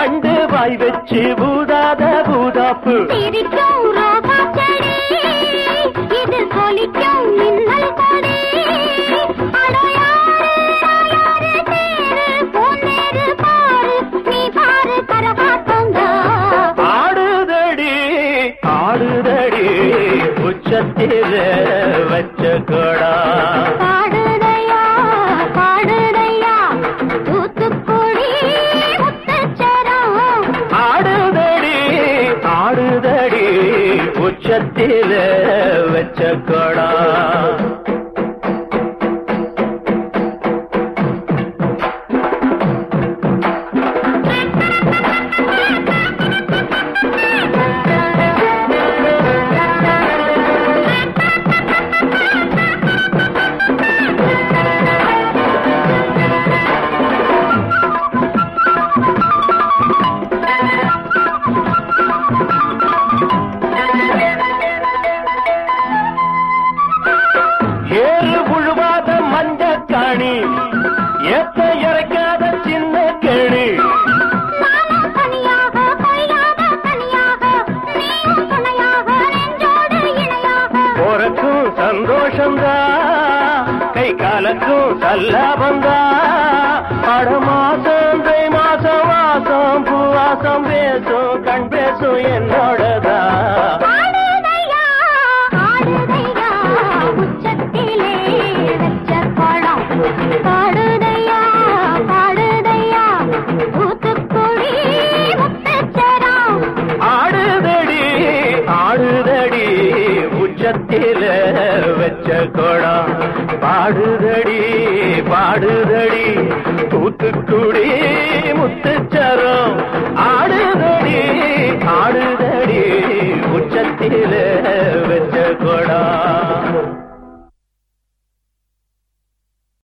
கண்டு வாய் வச்சு பூதாத பூதாப்பு சிரிக்கும் ரோசா செடி இது சொலிக்கும் மின்னல் கொடி அட யாரு யாரு தேரு பொன்னேரு பாரு நீ பாரு கரகாட்டங்க ஆடுதடி ஆடுதடி உச்சத்தில வச்ச கொடா பாடுதையா பாடுதையா தூத்துக்குடி முத்துச்சரம் ஆடுதடி ஆடுதடி உச்சத்தில வச்ச கொடா ஏறு உழுவாத மஞ்ச காணி ஏத்த இறக்காத சின்ன கேணி நானும் தனியாக கொய்யாத தனியாக நீயும் துணையாக நெஞ்சோடு இணையாக போறக்கும் சந்தோஷந்தா கை காலக்கும் சல்லாபந்தா அட மாசம் தை மாசம் வாசம் பூவாசம் பேசும் கண் பேசும் என்னோடதா ஆடுதையா ஆடுதையா உச்சத்திலே வச்ச பழம் பாடுதையா பாடுதையா தூத்துக்குடி முத்துச்சரம் ஆடுதடி ஆடுதடி உச்சத்தில வச்ச குடம் பாடுதடி பாடுதடி தூத்துக்குடி முத்துச்சரம்